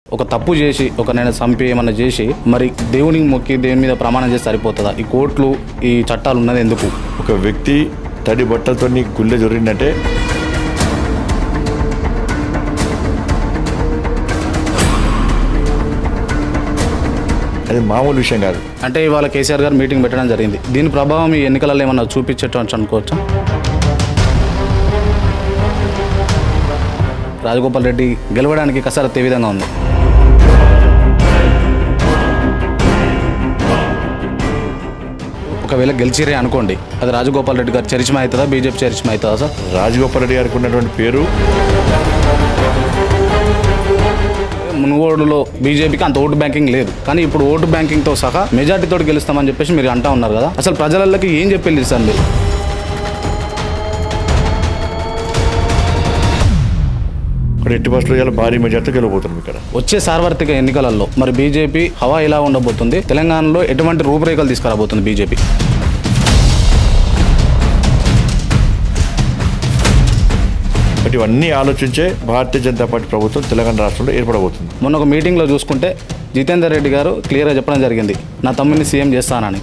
ఒక తప్పు చేసి ఒక నేను చంపి ఏమన్నా చేసి మరి దేవునికి మొక్కి దేవుని మీద ప్రమాణం చేసి సరిపోతుందా ఈ కోర్టులు ఈ చట్టాలు ఉన్నది ఎందుకు ఒక వ్యక్తి తడి బట్టలతో గుళ్ళె జరిగిందంటే అది మామూలు విషయం కాదు అంటే ఇవాళ కేసీఆర్ గారు మీటింగ్ పెట్టడం జరిగింది దీని ప్రభావం ఈ ఎన్నికలలో ఏమన్నా చూపించవచ్చు అనుకోవచ్చా రాజగోపాల్ రెడ్డి గెలవడానికి కసరత్తు ఏ విధంగా ఉంది ఒకవేళ గెలిచిరే అనుకోండి అది రాజగోపాల్ రెడ్డి గారు చరిచమ అవుతుందా బీజేపీ చరిచమ అవుతుందా సార్ రాజగోపాల్ రెడ్డి గారికి ఉన్నటువంటి పేరు మునుగోడులో బీజేపీకి అంత ఓటు బ్యాంకింగ్ లేదు కానీ ఇప్పుడు ఓటు బ్యాంకింగ్తో సహా మెజార్టీతో గెలుస్తామని చెప్పేసి మీరు అంటా ఉన్నారు కదా అసలు ప్రజలకి ఏం చెప్పి వెళ్ళిస్తారు మీరు ఇక్కడ ఎట్టి బస్సులో ఇలా భారీ మెజార్టీతో గెలవబోతున్నాం ఇక్కడ వచ్చే సార్వత్రిక ఎన్నికలలో మరి బీజేపీ హవా ఎలా ఉండబోతుంది తెలంగాణలో ఎటువంటి రూపురేఖలు తీసుకురాబోతుంది బీజేపీ బట్ ఇవన్నీ ఆలోచించే భారతీయ జనతా పార్టీ ప్రభుత్వం తెలంగాణ రాష్ట్రంలో ఏర్పడబోతుంది మొన్న ఒక మీటింగ్లో చూసుకుంటే జితేందర్ రెడ్డి గారు క్లియర్గా చెప్పడం జరిగింది నా తమ్ముడిని సీఎం చేస్తానని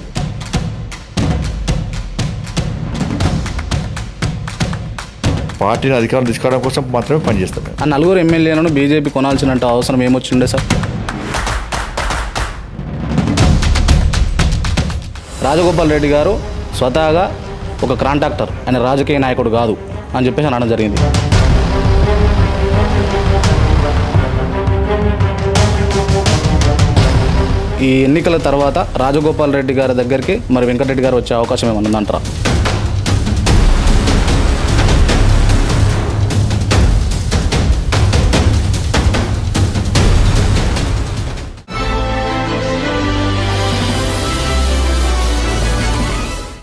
పార్టీని అధికారం తీసుకోవడం కోసం మాత్రమే పనిచేస్తాం మేము ఆ నలుగురు ఎమ్మెల్యేలను బీజేపీ కొనాల్సినంత అవసరం ఏమొచ్చిండే సార్ రాజగోపాల్ రెడ్డి గారు స్వతహాగా ఒక కాంట్రాక్టర్ ఆయన రాజకీయ నాయకుడు కాదు అని చెప్పేసి అనడం జరిగింది ఈ ఎన్నికల తర్వాత రాజగోపాల్ రెడ్డి గారి దగ్గరికి మరి వెంకటరెడ్డి గారు వచ్చే అవకాశం ఏమన్నా ఉందంటారా